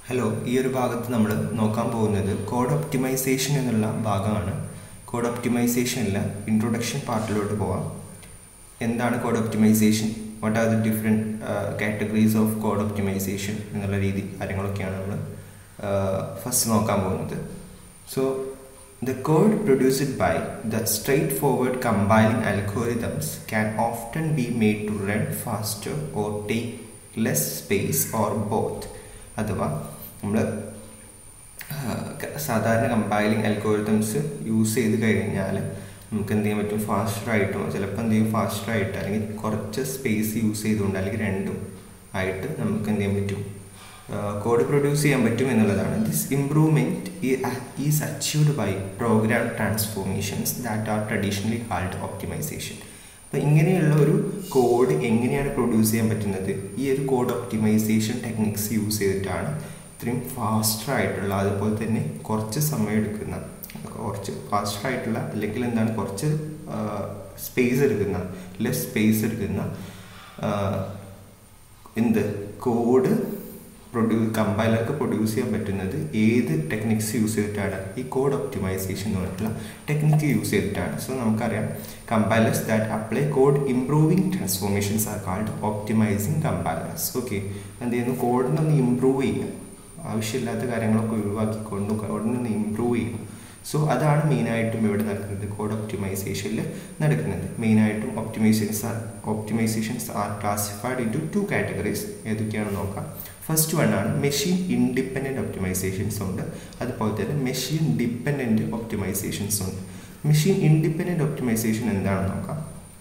Hello ഈ ഒരു ഭാഗത്ത് നമ്മൾ നോക്കാൻ പോകുന്നത് കോഡ് ഒപ്റ്റിമൈസേഷൻ എന്നുള്ള ഭാഗമാണ് കോഡ് ഒപ്റ്റിമൈസേഷനില്ല ഇൻട്രൊഡക്ഷൻ പാർട്ടിലോട്ട് പോവാം എന്താണ് code optimisation what are the different categories of code optimisation എന്നുള്ള രീതി കാര്യങ്ങളൊക്കെയാണ് നമ്മൾ ഫസ്റ്റ് നോക്കാൻ പോകുന്നത് so The code produced by the straightforward compiling algorithms can often be made to run faster or take less space or both. അഥവാ നമ്മൾ സാധാരണ compiling algorithms use ചെയ്ത് കഴിഞ്ഞാൽ നമുക്ക് എന്ത് ചെയ്യാൻ പറ്റും ഫാസ്റ്ററായിട്ടും ചിലപ്പോൾ എന്ത് ചെയ്യും ഫാസ്റ്ററായിട്ട് അല്ലെങ്കിൽ കുറച്ച് സ്പേസ് യൂസ് ചെയ്തുകൊണ്ട് അല്ലെങ്കിൽ രണ്ടും ആയിട്ട് നമുക്ക് എന്ത് ചെയ്യാൻ പറ്റും കോഡ് പ്രൊഡ്യൂസ് ചെയ്യാൻ പറ്റും എന്നുള്ളതാണ് this improvement is achieved by program transformations that are traditionally called optimisation അപ്പോൾ ഇങ്ങനെയുള്ള ഒരു കോഡ് എങ്ങനെയാണ് പ്രൊഡ്യൂസ് ചെയ്യാൻ പറ്റുന്നത് ഈ ഒരു കോഡ് ഒപ്റ്റിമൈസേഷൻ ടെക്നിക്സ് യൂസ് ചെയ്തിട്ടാണ് ഇത്രയും ഫാസ്റ്റർ ആയിട്ടുള്ള അതുപോലെ തന്നെ കുറച്ച് സമയം എടുക്കുന്ന കുറച്ച് ഫാസ്റ്റർ ആയിട്ടുള്ള അല്ലെങ്കിൽ എന്താണ് കുറച്ച് സ്പേസ് എടുക്കുന്ന ലെസ് സ്പേസ് എടുക്കുന്ന എന്ത് കോഡ് പ്രൊഡ്യൂസ് കമ്പൈലർക്ക് പ്രൊഡ്യൂസ് ചെയ്യാൻ പറ്റുന്നത് ഏത് ടെക്നിക്സ് യൂസ് ചെയ്തിട്ടാണ് ഈ കോഡ് ഒപ്റ്റിമൈസേഷൻ എന്ന് പറഞ്ഞിട്ടുള്ള ടെക്നിക്ക് യൂസ് ചെയ്തിട്ടാണ് സോ നമുക്കറിയാം compilers that apply code improving transformations are called optimising compilers okay എന്ത് ചെയ്യുന്നു കോഡിനൊന്ന് ഇമ്പ്രൂവ് ചെയ്യുക ആവശ്യമില്ലാത്ത കാര്യങ്ങളൊക്കെ ഒഴിവാക്കിക്കൊണ്ട് കോഡിനൊന്ന് ഇമ്പ്രൂവ് ചെയ്യുക സോ അതാണ് മെയിനായിട്ടും ഇവിടെ നടക്കുന്നത് കോഡ് ഒപ്റ്റിമൈസേഷനിൽ നടക്കുന്നത് മെയിനായിട്ടും optimisations are optimisations are classified into two categories ഏതൊക്കെയാണെന്ന് നോക്കാം ഫസ്റ്റ് വൺ ആണ് മെഷീൻ ഇൻഡിപെൻഡൻറ്റ് ഒപ്റ്റിമൈസേഷൻസ് ഉണ്ട് അതുപോലെ തന്നെ മെഷീൻ ഡിപ്പെൻഡൻറ്റ് ഒപ്റ്റിമൈസേഷൻസ് ഉണ്ട് മെഷീൻ ഇൻഡിപെൻഡൻറ്റ് ഒപ്റ്റിമൈസേഷൻ എന്താണെന്ന് നോക്കാം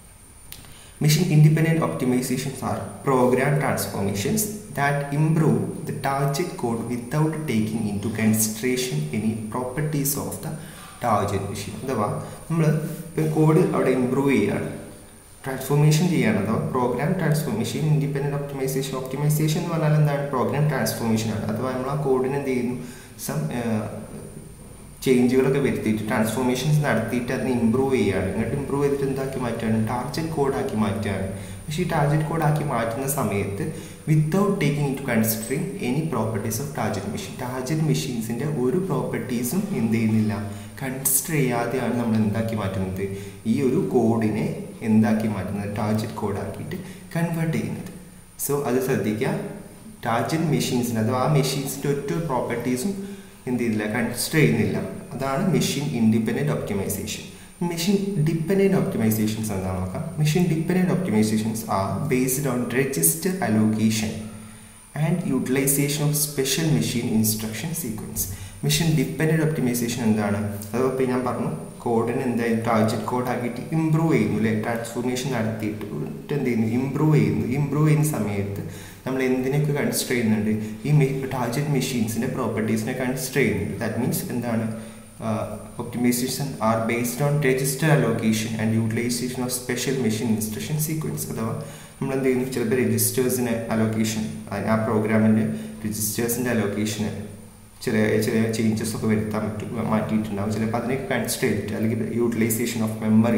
machine independent optimisations are program transformations that improve the target code without taking into consideration any properties of the target machine അഥവാ നമ്മൾ ഇപ്പോൾ കോഡ് അവിടെ ഇമ്പ്രൂവ് ചെയ്യുകയാണ് ട്രാൻസ്ഫോർമേഷൻ ചെയ്യുകയാണ് അഥവാ program transformation independent optimisation optimisation എന്ന് പറഞ്ഞാൽ എന്താണ് പ്രോഗ്രാം ട്രാൻസ്ഫോർമേഷൻ ആണ് അഥവാ നമ്മൾ ആ കോഡിന് എന്ത് ചെയ്യുന്നു സം ചേഞ്ചുകളൊക്കെ വരുത്തിയിട്ട് ട്രാൻസ്ഫോർമേഷൻസ് നടത്തിയിട്ട് അതിനെ ഇമ്പ്രൂവ് ചെയ്യുകയാണ് എന്നിട്ട് ഇമ്പ്രൂവ് ചെയ്തിട്ട് എന്താക്കി മാറ്റുകയാണ് ടാർജറ്റ് കോഡാക്കി മാറ്റുകയാണ് പക്ഷേ ഈ ടാർജറ്റ് കോഡാക്കി മാറ്റുന്ന സമയത്ത് without taking into considering any properties of target machine target മെഷീൻസിൻ്റെ ഒരു പ്രോപ്പർട്ടീസും എന്ത് ചെയ്യുന്നില്ല കൺസിഡർ ചെയ്യാതെയാണ് നമ്മൾ എന്താക്കി മാറ്റുന്നത് ഈ ഒരു കോഡിനെ എന്താക്കി മാറ്റുന്നത് ടാർജറ്റ് കോഡാക്കിയിട്ട് കൺവേർട്ട് ചെയ്യുന്നത് സോ അത് ശ്രദ്ധിക്കുക ടാർജറ്റ് മെഷീൻസിന് അഥവാ ആ മെഷീൻസിൻ്റെ ഒറ്റ പ്രോപ്പർട്ടീസും എന്ത് ചെയ്തില്ല കൺസിഡർ ചെയ്യുന്നില്ല അതാണ് machine independent optimisation machine dependent optimisations എന്താണെന്ന് നോക്കാം machine dependent optimisations are based on register allocation and utilisation of special machine instruction sequence machine dependent optimisation എന്താണ് അഥവാ ഇപ്പോൾ ഞാൻ പറഞ്ഞു കോഡിന് എന്തായാലും ടാർജറ്റ് കോഡ് ആക്കിയിട്ട് ഇമ്പ്രൂവ് ചെയ്യുന്നു അല്ലേ ട്രാൻസ്ഫോർമേഷൻ നടത്തിയിട്ട് എന്ത് ചെയ്യുന്നു ഇമ്പ്രൂവ് ചെയ്യുന്നു ഇമ്പ്രൂവ് ചെയ്യുന്ന സമയത്ത് നമ്മൾ എന്തിനൊക്കെ കൺസിഡർ ചെയ്യുന്നുണ്ട് ഈ ടാർജറ്റ് മെഷീൻസിൻ്റെ പ്രോപ്പർട്ടീസിനെ കൺസിഡർ ചെയ്യുന്നുണ്ട് ദാറ്റ് മീൻസ് എന്താണ് optimisation are based on register allocation and utilisation of special machine instruction sequence അഥവാ നമ്മൾ എന്ത് ചെയ്യുന്നു ചിലപ്പോൾ രജിസ്റ്റേഴ്സിന് അലോക്കേഷൻ ആ പ്രോഗ്രാമിൻ്റെ രജിസ്റ്റേഴ്സിൻ്റെ അലോക്കേഷന് ചില ചില ചേഞ്ചസ് ഒക്കെ വരുത്താൻ പറ്റും മാറ്റിയിട്ടുണ്ടാവും ചിലപ്പോൾ അതിനൊക്കെ കൺസിഡർ ചെയ്തിട്ട് അല്ലെങ്കിൽ യൂട്ടിലൈസേഷൻ ഓഫ് മെമ്മറി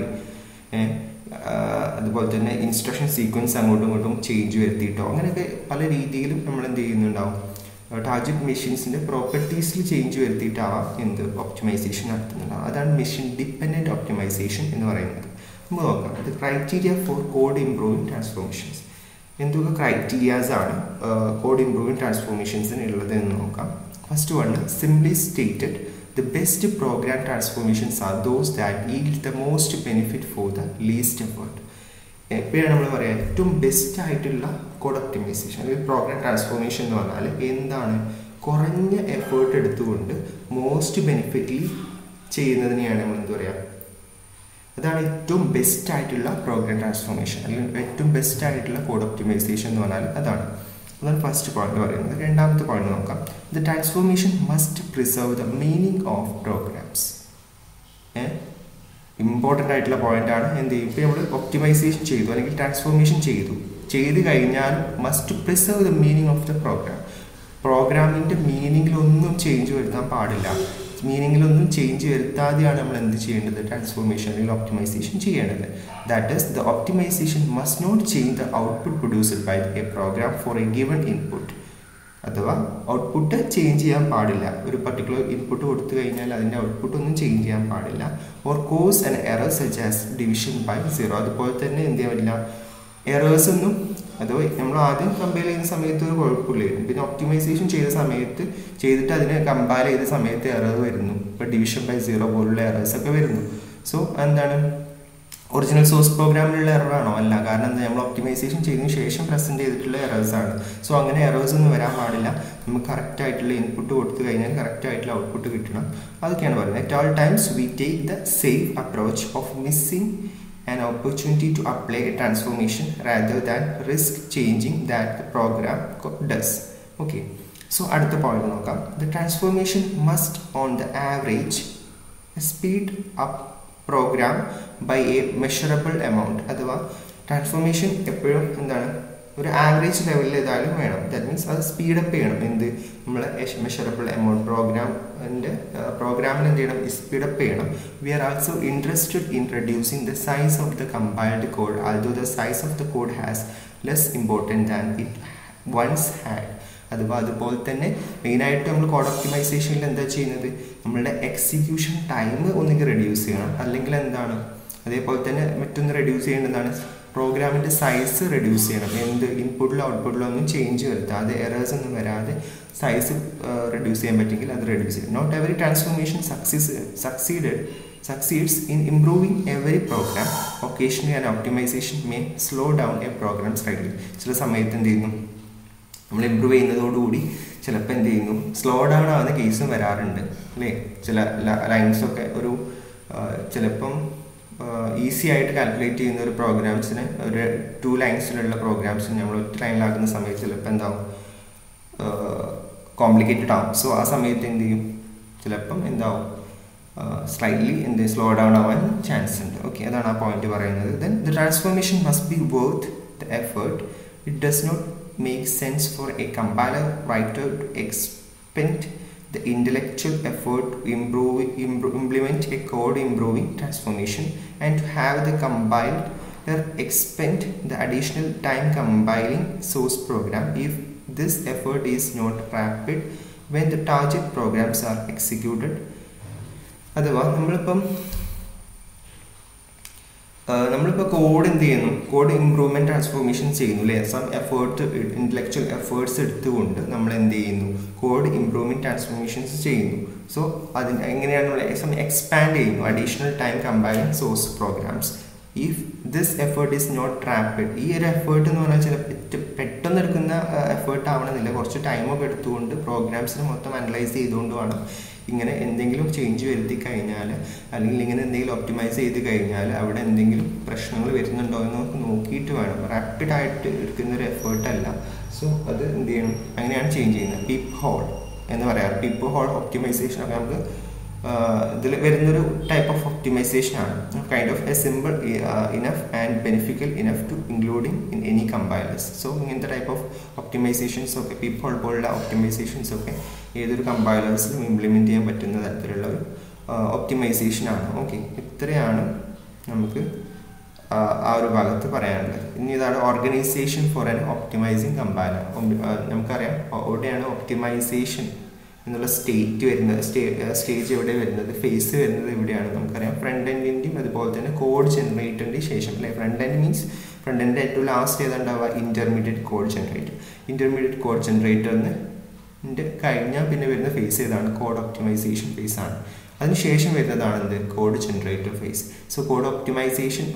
അതുപോലെ തന്നെ ഇൻസ്ട്രക്ഷൻ സീക്വൻസ് അങ്ങോട്ടും ഇങ്ങോട്ടും ചേഞ്ച് വരുത്തിയിട്ടോ അങ്ങനെയൊക്കെ പല രീതിയിലും നമ്മൾ എന്ത് ചെയ്യുന്നുണ്ടാവും ടാർജറ്റ് മെഷീൻസിൻ്റെ പ്രോപ്പർട്ടീസിൽ ചേഞ്ച് വരുത്തിയിട്ടാവാം എന്ത് ഒപ്റ്റിമൈസേഷൻ നടത്തുന്നുണ്ടാവും അതാണ് മെഷീൻ ഡിപ്പെൻഡൻറ്റ് ഒപ്റ്റിമൈസേഷൻ എന്ന് പറയുന്നത് നമുക്ക് നോക്കാം ഇത് criteria for code improving transformations എന്തൊക്കെ ക്രൈറ്റീരിയാസ് ആണ് കോഡ് ഇംപ്രൂവിങ് ട്രാൻസ്ഫോർമേഷൻസിന് ഉള്ളത് എന്ന് നോക്കാം first one simply stated the best program transformations are those that yield the most benefit for the least effort എപ്പോഴാണ് നമ്മൾ പറയുക ഏറ്റവും ബെസ്റ്റ് ആയിട്ടുള്ള കോഡ് ഒപ്റ്റിമൈസേഷൻ അല്ലെങ്കിൽ പ്രോഗ്രാം ട്രാൻസ്ഫോർമേഷൻ എന്ന് പറഞ്ഞാൽ എന്താണ് കുറഞ്ഞ എഫേർട്ട് എടുത്തുകൊണ്ട് മോസ്റ്റ് ബെനിഫിറ്റ്ലി ചെയ്യുന്നതിനെയാണ് നമ്മൾ എന്ത് പറയുക അതാണ് ഏറ്റവും ബെസ്റ്റ് ആയിട്ടുള്ള പ്രോഗ്രാം ട്രാൻസ്ഫോർമേഷൻ അല്ലെങ്കിൽ ഏറ്റവും ബെസ്റ്റ് ആയിട്ടുള്ള കോഡ് ഒപ്റ്റിമൈസേഷൻ എന്ന് പറഞ്ഞാൽ അതാണ് അതാണ് ഫസ്റ്റ് പോയിന്റ് പറയുന്നത് രണ്ടാമത്തെ പോയിന്റ് നോക്കാം the transformation must preserve the meaning of programs important ആയിട്ടുള്ള പോയിന്റ് ആണ് എന്ത് ചെയ്യും ഇപ്പോൾ നമ്മൾ ഒപ്റ്റിമൈസേഷൻ ചെയ്തു അല്ലെങ്കിൽ ട്രാൻസ്ഫോർമേഷൻ ചെയ്തു ചെയ്ത് കഴിഞ്ഞാൽ must preserve the meaning of the program പ്രോഗ്രാമിൻ്റെ മീനിങ്ങിലൊന്നും ചേഞ്ച് വരുത്താൻ പാടില്ല മീനിങ്ങിലൊന്നും ചേഞ്ച് വരുത്താതെയാണ് നമ്മൾ എന്ത് ചെയ്യേണ്ടത് ട്രാൻസ്ഫോർമേഷൻ അല്ലെങ്കിൽ ഒപ്റ്റിമൈസേഷൻ ചെയ്യേണ്ടത് that is the optimisation must not change the output produced by a program for a given input അഥവാ ഔട്ട്പുട്ട് ചേഞ്ച് ചെയ്യാൻ പാടില്ല ഒരു പർട്ടിക്കുലർ ഇൻപുട്ട് കൊടുത്തു കഴിഞ്ഞാൽ അതിൻ്റെ ഔട്ട്പുട്ട് ഒന്നും ചേഞ്ച് ചെയ്യാൻ പാടില്ല or cause and error such as division by zero അതുപോലെ തന്നെ എന്ത് ചെയ്യാൻ പറ്റില്ല എറേഴ്സ് ഒന്നും അഥവാ നമ്മൾ ആദ്യം കമ്പയർ ചെയ്യുന്ന സമയത്ത് ഒരു കുഴപ്പമില്ലായിരുന്നു പിന്നെ ഒപ്റ്റിമൈസേഷൻ ചെയ്ത സമയത്ത് ചെയ്തിട്ട് അതിനെ കമ്പയർ ചെയ്ത സമയത്ത് എറർ വരുന്നു ഇപ്പോൾ ഡിവിഷൻ ബൈ സീറോ പോലുള്ള എറേഴ്സ് ഒക്കെ വരുന്നു സോ എന്താണ് ഒറിജിനൽ സോഴ്സ് പ്രോഗ്രാമിലുള്ള എററാണോ അല്ല കാരണം എന്താ നമ്മൾ ഒപ്റ്റിമൈസേഷൻ ചെയ്തതിന് ശേഷം പ്രസന്റ് ചെയ്തിട്ടുള്ള എറേഴ്സ് ആണ് സോ അങ്ങനെ എറേഴ്സ് ഒന്നും വരാൻ പാടില്ല നമുക്ക് കറക്റ്റ് ആയിട്ടുള്ള ഇൻപുട്ട് കൊടുത്തു കഴിഞ്ഞാൽ കറക്റ്റ് ആയിട്ടുള്ള ഔട്ട്പുട്ട് കിട്ടണം അതൊക്കെയാണ് പറയുന്നത് at all times we take the safe approach of missing an opportunity to apply a transformation rather than risk changing that the program does. Okay, so അടുത്ത പോയിന്റ് നോക്കാം the transformation must on the average speed up program by a measurable amount അഥവാ transformation എപ്പോഴും എന്താണ് ഒരു average ലെവലിൽ ഏതായാലും വേണം that means അത് സ്പീഡപ്പ് ചെയ്യണം എന്ത് നമ്മൾ മെഷറബിൾ എമൗണ്ട് പ്രോഗ്രാമിൻ്റെ പ്രോഗ്രാമിന് എന്ത് ചെയ്യണം സ്പീഡപ്പ് ചെയ്യണം we are also interested in reducing the size of the compiled code although the size of the code has less important than it once had അഥവാ അതുപോലെ തന്നെ മെയിനായിട്ട് നമ്മൾ കോഡ് ഒപ്റ്റിമൈസേഷനിൽ എന്താ ചെയ്യുന്നത് നമ്മളുടെ എക്സിക്യൂഷൻ ടൈം ഒന്നുകിൽ റെഡ്യൂസ് ചെയ്യണം അല്ലെങ്കിൽ എന്താണ് അതേപോലെ തന്നെ മറ്റൊന്ന് റെഡ്യൂസ് ചെയ്യേണ്ടതാണ് പ്രോഗ്രാമിൻ്റെ സൈസ് റെഡ്യൂസ് ചെയ്യണം എന്ത് ഇൻപുട്ടിലോ ഔട്ട്പുട്ടിലോ ഒന്നും ചേഞ്ച് വരുത്താതെ എറേഴ്സ് ഒന്നും വരാതെ സൈസ് റെഡ്യൂസ് ചെയ്യാൻ പറ്റുമെങ്കിൽ അത് റെഡ്യൂസ് ചെയ്യും not every transformation succeeds succeeded succeeds in improving every program occasionally an optimization may slow down a program slightly ചില സമയത്ത് എന്ത് ചെയ്യുന്നു നമ്മൾ ഇമ്പ്രൂവ് ചെയ്യുന്നതോടുകൂടി ചിലപ്പോൾ എന്ത് ചെയ്യുന്നു സ്ലോ ഡൗൺ ആവുന്ന കേസും വരാറുണ്ട് അല്ലേ ചില ലൈൻസൊക്കെ ഒരു ചിലപ്പം ഈസി ആയിട്ട് കാൽക്കുലേറ്റ് ചെയ്യുന്ന ഒരു പ്രോഗ്രാംസിന് ഒരു ടു ലൈൻസിലുള്ള പ്രോഗ്രാംസിന് നമ്മൾ ഒറ്റ ലൈനിലാക്കുന്ന സമയത്ത് ചിലപ്പോൾ എന്താവും കോംപ്ലിക്കേറ്റഡ് ആവും സോ ആ സമയത്ത് എന്ത് ചെയ്യും ചിലപ്പം എന്താവും സ്ലൈറ്റ്ലി എന്ത് സ്ലോ ഡൗൺ ആവാൻ ചാൻസ് ഉണ്ട് ഓക്കെ അതാണ് ആ പോയിന്റ് പറയുന്നത് then the transformation must be worth the effort it does not make sense for a compiler writer to expend the intellectual effort to improve, improve, implement a code improving transformation and to have the compiler expend the additional time compiling source program if this effort is not rapid when the target programs are executed അഥവാ നമ്മളിപ്പം നമ്മളിപ്പോൾ code എന്ത് ചെയ്യുന്നു code improvement transformation ചെയ്യുന്നു അല്ലേ some effort intellectual efforts എടുത്തുകൊണ്ട് നമ്മൾ എന്ത് ചെയ്യുന്നു കോഡ് ഇമ്പ്രൂവ്മെൻറ്റ് ട്രാൻസ്ഫോർമേഷൻസ് ചെയ്യുന്നു സോ അതിന് എങ്ങനെയാണ് നമ്മൾ സം എക്സ്പാൻഡ് ചെയ്യുന്നു additional time compiling source programs if this effort is not rapid ഈ ഒരു എഫേർട്ട് എന്ന് പറഞ്ഞാൽ ചില പെട്ടെന്ന് എടുക്കുന്ന എഫേർട്ട് ആവണമെന്നില്ല കുറച്ച് ടൈമൊക്കെ എടുത്തുകൊണ്ട് പ്രോഗ്രാംസിന് മൊത്തം അനലൈസ് ചെയ്തുകൊണ്ട് വേണം ഇങ്ങനെ എന്തെങ്കിലും ചേഞ്ച് വരുത്തി കഴിഞ്ഞാൽ അല്ലെങ്കിൽ ഇങ്ങനെ എന്തെങ്കിലും ഒപ്റ്റിമൈസ് ചെയ്ത് കഴിഞ്ഞാൽ അവിടെ എന്തെങ്കിലും പ്രശ്നങ്ങൾ വരുന്നുണ്ടോ എന്ന് നമുക്ക് നോക്കിയിട്ട് വേണം റാപ്പിഡായിട്ട് എടുക്കുന്ന ഒരു എഫേർട്ടല്ല സോ അത് എന്ത് ചെയ്യണം അങ്ങനെയാണ് ചേഞ്ച് ചെയ്യുന്നത് പിപ്പ് ഹോൾ എന്ന് പറയാം പിപ്പ് ഹോൾ ഒപ്റ്റിമൈസേഷൻ ഒക്കെ നമുക്ക് ഇതിൽ വരുന്നൊരു ടൈപ്പ് ഓഫ് ഒപ്റ്റിമൈസേഷൻ ആണ് kind of a simple enough and beneficial enough to including in any compilers so ഇങ്ങനത്തെ ടൈപ്പ് ഓഫ് ഒപ്റ്റിമൈസേഷൻസ് ഒക്കെ പീപ്പോൾ പോലുള്ള ഒപ്റ്റിമൈസേഷൻസ് ഒക്കെ ഏതൊരു കമ്പൈലേഴ്സിലും ഇംപ്ലിമെൻറ്റ് ചെയ്യാൻ പറ്റുന്ന തരത്തിലുള്ള ഒരു ഒപ്റ്റിമൈസേഷൻ ആണ് ഓക്കെ ഇത്രയാണ് നമുക്ക് ആ ഒരു ഭാഗത്ത് പറയാനുള്ളത് ഇനി ഇതാണ് organization for an optimizing compiler നമുക്കറിയാം എവിടെയാണ് ഒപ്റ്റിമൈസേഷൻ എന്നുള്ള സ്റ്റേറ്റ് വരുന്നത് സ്റ്റേജ് എവിടെ വരുന്നത് ഫേസ് വരുന്നത് എവിടെയാണ് നമുക്കറിയാം ഫ്രണ്ട് എൻഡിൻ്റെയും അതുപോലെ തന്നെ കോഡ് ജനറേറ്ററിൻ്റെ ശേഷം അല്ലെ front end means front end ഏറ്റവും ലാസ്റ്റ് ഏതാണ്ടാവുക intermediate code generator intermediate code ജനറേറ്ററിന് കഴിഞ്ഞാൽ പിന്നെ വരുന്ന ഫേസ് ഏതാണ് കോഡ് ഒപ്റ്റിമൈസേഷൻ ഫേസ് ആണ് അതിനുശേഷം വരുന്നതാണ് എന്ത് code generator phase so code optimization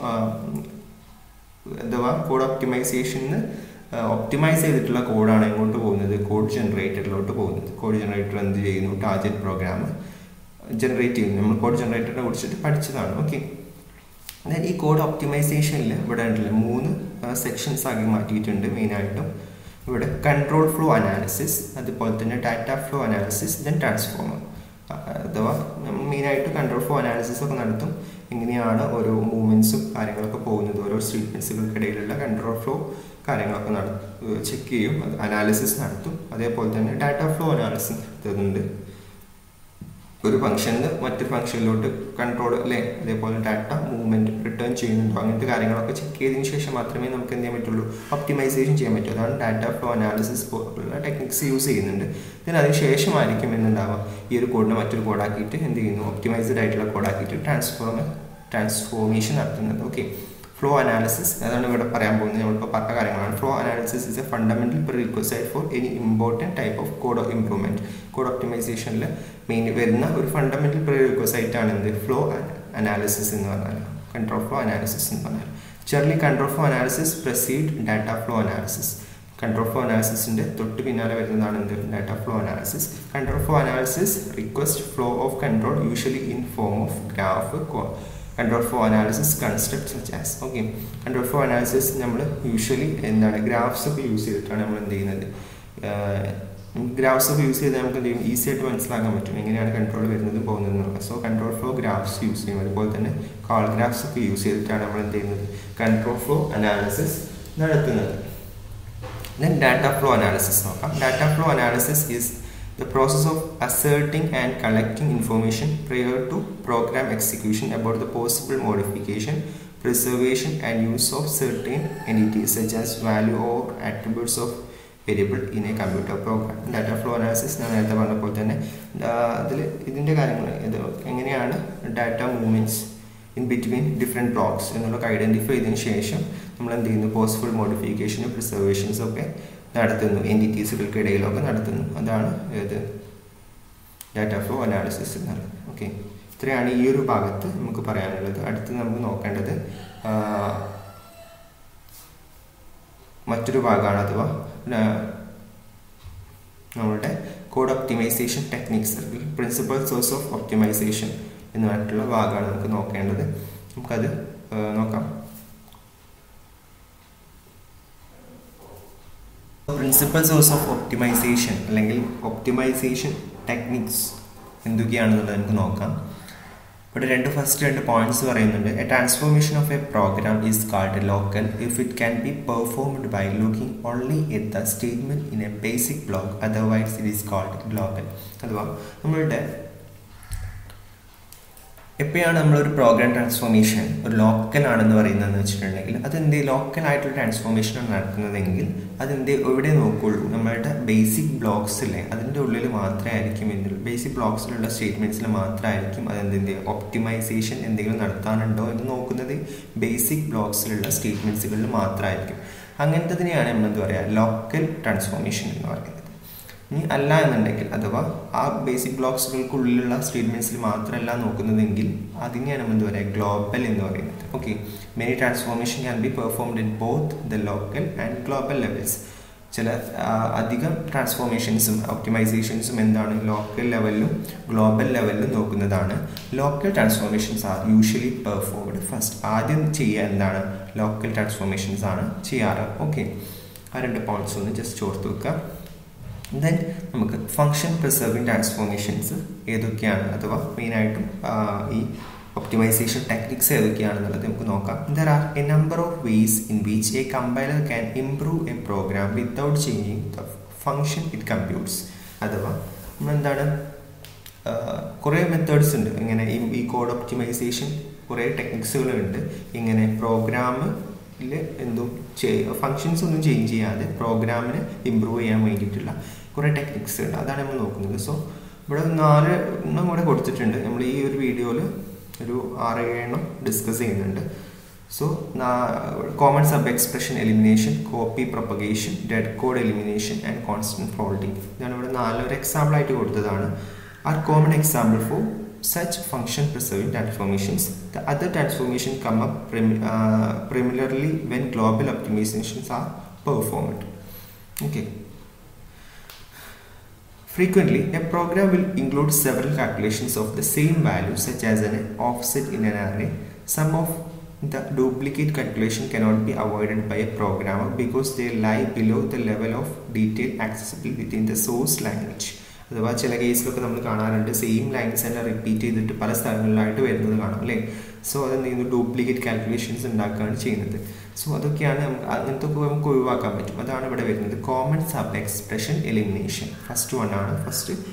അഥവാ കോഡ് ഒപ്റ്റിമൈസേഷന് ഒപ്റ്റിമൈസ് ചെയ്തിട്ടുള്ള കോഡാണ് എങ്ങോട്ട് പോകുന്നത് കോഡ് ജനറേറ്ററിലോട്ട് പോകുന്നത് കോഡ് ജനറേറ്റർ എന്ത് ചെയ്യുന്നു ടാർജറ്റ് പ്രോഗ്രാം ജനറേറ്റ് ചെയ്യുന്നു നമ്മൾ കോഡ് ജനറേറ്ററിനെ കുറിച്ചിട്ട് പഠിച്ചതാണ് ഓക്കെ എന്നാൽ ഈ കോഡ് ഒപ്റ്റിമൈസേഷനിൽ ഇവിടെ ഉണ്ടല്ലോ മൂന്ന് സെക്ഷൻസ് ആക്കി മാറ്റിയിട്ടുണ്ട് മെയിനായിട്ടും ഇവിടെ കൺട്രോൾ ഫ്ലോ അനാലിസിസ് അതുപോലെ തന്നെ data flow analysis then transformer അഥവാ മെയിനായിട്ട് കൺട്രോൾ ഫ്ലോ അനാലിസിസ് ഒക്കെ നടത്തും എങ്ങനെയാണ് ഓരോ മൂവ്മെൻറ്റ്സും കാര്യങ്ങളൊക്കെ പോകുന്നത് ഓരോ സ്റ്റേറ്റ്മെൻറ്റ്സുകൾക്കിടയിലുള്ള കൺട്രോൾ ഫ്ലോ കാര്യങ്ങളൊക്കെ നട ചെക്ക് ചെയ്യും അനാലിസിസ് നടത്തും അതേപോലെ തന്നെ ഡാറ്റ ഫ്ലോ അനാലിസിസ് നടത്തുന്നുണ്ട് ഒരു ഫംഗ്ഷനിൽ മറ്റൊരു ഫംഗ്ഷനിലോട്ട് കൺട്രോൾ അല്ലേ അതേപോലെ ഡാറ്റ മൂവ്മെന്റ് റിട്ടേൺ ചെയ്യുന്നുണ്ടോ അങ്ങനത്തെ കാര്യങ്ങളൊക്കെ ചെക്ക് ചെയ്തതിന് ശേഷം മാത്രമേ നമുക്ക് എന്ത് ചെയ്യാൻ പറ്റുള്ളൂ ഒപ്റ്റിമൈസേഷൻ ചെയ്യാൻ പറ്റൂ അതാണ് ഡാറ്റ ഫ്ലോ അനാലിസിസ് പോലുള്ള ടെക്നിക്സ് യൂസ് ചെയ്യുന്നുണ്ട് then അതിന് ശേഷമായിരിക്കും എന്തുണ്ടാവുക ഈ ഒരു കോഡിനെ മറ്റൊരു കോഡാക്കിയിട്ട് എന്ത് ചെയ്യുന്നു ഒപ്റ്റിമൈസ്ഡ് ആയിട്ടുള്ള കോഡാക്കിയിട്ട് ട്രാൻസ്ഫോം ട്രാൻസ്ഫോർമേഷൻ നടത്തുന്നത് ഓക്കെ ഫ്ലോ അനാലിസിസ് അതാണ് ഇവിടെ പറയാൻ പോകുന്നത് നമ്മളിപ്പോൾ പറഞ്ഞ കാര്യങ്ങളാണ് flow analysis is a fundamental prerequisite for any important type of code improvement code ഒപ്റ്റിമൈസേഷനിൽ മെയിൻ വരുന്ന ഒരു ഫണ്ടമെന്റൽ പ്രിക്വസൈറ്റ് ആണ് എന്ത് ഫ്ലോ അനാലിസിസ് എന്ന് പറഞ്ഞാൽ കൺട്രോൾ ഫ്ലോ അനാലിസിസ് എന്ന് പറഞ്ഞാൽ ചെറിയ control flow analysis proceed data flow analysis control flow അനാലിസിസിന്റെ തൊട്ട് പിന്നാലെ വരുന്നതാണ് എന്ത് data flow analysis control flow analysis request flow of control usually in form of graph control flow analysis concept such as okay control flow analysis നമ്മൾ usually എന്താണ് graphs ഒക്കെ use ചെയ്തിട്ടാണ് നമ്മൾ എന്ത് ചെയ്യുന്നത് ഗ്രാഫ്സ് ഒക്കെ യൂസ് ചെയ്താൽ നമുക്ക് എന്ത് ചെയ്യും ഈസി ആയിട്ട് മനസ്സിലാക്കാൻ പറ്റും എങ്ങനെയാണ് കൺട്രോൾ വരുന്നത് പോകുന്നത് എന്നുള്ളത് so control flow graphs use ചെയ്യും അതുപോലെ തന്നെ കാൾ ഗ്രാഫ്സ് ഒക്കെ യൂസ് ചെയ്തിട്ടാണ് നമ്മൾ എന്ത് ചെയ്യുന്നത് കൺട്രോൾ ഫ്ലോ അനാലിസിസ് നടത്തുന്നത് ദെൻ ഡാറ്റ ഫ്ലോ അനാലിസിസ് നോക്കാം data flow analysis is the process of asserting and collecting information prior to program execution about the possible modification, preservation and use of certain entities such as value or attributes of variable in a computer program data flow analysis ഞാൻ നേരത്തെ പറഞ്ഞ പോലെ തന്നെ അതിൽ ഇതിൻ്റെ കാര്യങ്ങൾ ഇത് എങ്ങനെയാണ് data movements in between different blocks എന്നുള്ളതൊക്കെ ഐഡൻറ്റിഫൈ ചെയ്തതിന് ശേഷം നമ്മൾ എന്ത് ചെയ്യുന്നു പോസിബിൾ മോഡിഫിക്കേഷനും പ്രിസർവേഷൻസും ഒക്കെ നടത്തുന്നു എൻറ്റിറ്റീസുകൾക്കിടയിലൊക്കെ നടത്തുന്നു അതാണ് ഏത് ഡാറ്റ ഫ്ലോ അനാലിസിസ് എന്നുള്ളത് ഓക്കെ ഇത്രയാണ് ഈ ഒരു ഭാഗത്ത് നമുക്ക് പറയാനുള്ളത് അടുത്ത് നമുക്ക് നോക്കേണ്ടത് മറ്റൊരു ഭാഗമാണ് അഥവാ നമ്മളുടെ code optimization techniques principal source of optimization എന്ന് പറഞ്ഞിട്ടുള്ള ഭാഗമാണ് നമുക്ക് നോക്കേണ്ടത് നമുക്കത് നോക്കാം പ്രിൻസിപ്പൽ സോഴ്സ് ഓഫ് ഒപ്റ്റിമൈസേഷൻ അല്ലെങ്കിൽ ഒപ്റ്റിമൈസേഷൻ ടെക്നിക്സ് എന്തൊക്കെയാണെന്നുള്ളത് നമുക്ക് നോക്കാം ഇവിടെ രണ്ട് ഫസ്റ്റ് രണ്ട് പോയിന്റ്സ് പറയുന്നുണ്ട് a transformation of a program is called local if it can be performed by looking only at the statement in a basic block otherwise it is called global അഥവാ നമ്മളുടെ എപ്പോഴാണ് നമ്മളൊരു പ്രോഗ്രാം ട്രാൻസ്ഫോർമേഷൻ ഒരു local ആണെന്ന് പറയുന്നതെന്ന് വെച്ചിട്ടുണ്ടെങ്കിൽ അതെന്ത് local ആയിട്ടുള്ള ട്രാൻസ്ഫോർമേഷനാണ് നടക്കുന്നതെങ്കിൽ അതെന്ത് എവിടെ നോക്കുള്ളൂ നമ്മളുടെ ബേസിക് ബ്ലോക്സിലെ അതിൻ്റെ ഉള്ളിൽ മാത്രമേ ആയിരിക്കും എന്ത് ബേസിക് ബ്ലോക്സിലുള്ള സ്റ്റേറ്റ്മെൻറ്റ്സിൽ മാത്രമായിരിക്കും അതെന്തിൻ്റെ ഒപ്റ്റിമൈസേഷൻ എന്തെങ്കിലും നടത്താനുണ്ടോ എന്ന് നോക്കുന്നത് ബേസിക് ബ്ലോക്സിലുള്ള സ്റ്റേറ്റ്മെൻറ്റ്സുകളിൽ മാത്രമായിരിക്കും അങ്ങനത്തതിനെയാണ് നമ്മൾ എന്താ പറയുക ലോക്കൽ ട്രാൻസ്ഫോർമേഷൻ എന്ന് പറയുന്നത് ഇനി അല്ല എന്നുണ്ടെങ്കിൽ അഥവാ ആ ബേസിക് ബ്ലോക്സുകൾക്കുള്ളിലുള്ള സ്റ്റേറ്റ്മെന്റ്സിൽ മാത്രമല്ല നോക്കുന്നതെങ്കിൽ അതിനെയാണ് നമ്മൾ എന്താ പറയുക ഗ്ലോബൽ എന്ന് പറയുന്നത് okay many transformation can be performed in both the local and global levels ചില അധികം ട്രാൻസ്ഫോർമേഷൻസും ഒപ്റ്റിമൈസേഷൻസും എന്താണ് ലോക്കൽ ലെവലിലും ഗ്ലോബൽ ലെവലിലും നോക്കുന്നതാണ് local transformations are usually performed first ആദ്യം ചെയ്യുക എന്താണ് ലോക്കൽ ട്രാൻസ്ഫോർമേഷൻസ് ആണ് ചെയ്യാറ് ഓക്കെ ആ രണ്ട് പോയിന്റ്സ് ഒന്ന് ജസ്റ്റ് ഓർത്ത് വെക്കുക ദെൻ നമുക്ക് ഫങ്ഷൻ പ്രിസർവിങ് ട്രാൻസ്ഫോർമേഷൻസ് ഏതൊക്കെയാണ് അഥവാ മെയിനായിട്ടും ഈ ഒപ്റ്റിമൈസേഷൻ ടെക്നിക്സ് ഏതൊക്കെയാണെന്നുള്ളത് നമുക്ക് നോക്കാം there are a number of ways in which a compiler can improve a program without changing the function it computes അഥവാ നമ്മളെന്താണ് കുറേ മെത്തേഡ്സ് ഉണ്ട് ഇങ്ങനെ ഈ കോഡ് ഒപ്റ്റിമൈസേഷൻ കുറേ ടെക്നിക്സുകളുണ്ട് ഇങ്ങനെ പ്രോഗ്രാമിൽ എന്തും ഫങ്ഷൻസ് ഒന്നും ചേഞ്ച് ചെയ്യാതെ പ്രോഗ്രാമിനെ ഇമ്പ്രൂവ് ചെയ്യാൻ വേണ്ടിയിട്ടുള്ള കുറേ ടെക്നിക്സ് ഉണ്ട് അതാണ് നമ്മൾ നോക്കുന്നത് സോ ഇവിടെ നാല് എണ്ണം കൂടെ കൊടുത്തിട്ടുണ്ട് നമ്മൾ ഈ ഒരു വീഡിയോയിൽ ഒരു ആറ് ഏഴെണ്ണം ഡിസ്കസ് ചെയ്യുന്നുണ്ട് so common sub expression elimination copy propagation dead code elimination and constant folding ഇതാണ് ഇവിടെ നാലൊരു എക്സാമ്പിൾ ആയിട്ട് കൊടുത്തതാണ് are common example for such function preserving transformations. The other transformation come up prim uh, primarily when global optimizations are performed. Okay. Frequently, a program will include several calculations of the same value, such as an offset in an array. Some of the duplicate calculation cannot be avoided by a programmer because they lie below the level of detail accessible within the source language. അഥവാ ചില കേസിലൊക്കെ നമ്മൾ കാണാറുണ്ട് same lines തന്നെ repeat ചെയ്തിട്ട് പല സ്ഥലങ്ങളിലായിട്ട് വരുന്നത് കാണാം അല്ലേ സോ അതെന്ത് ചെയ്യുന്നു ഡ്യൂപ്ലിക്കേറ്റ് കാൽക്കുലേഷൻസ് ഉണ്ടാക്കുകയാണ് ചെയ്യുന്നത് സോ അതൊക്കെയാണ് നമുക്ക് അങ്ങനത്തെ ഒക്കെ നമുക്ക് ഒഴിവാക്കാൻ പറ്റും അതാണ് ഇവിടെ വരുന്നത് common sub expression elimination first one ആണ് ഫസ്റ്റ്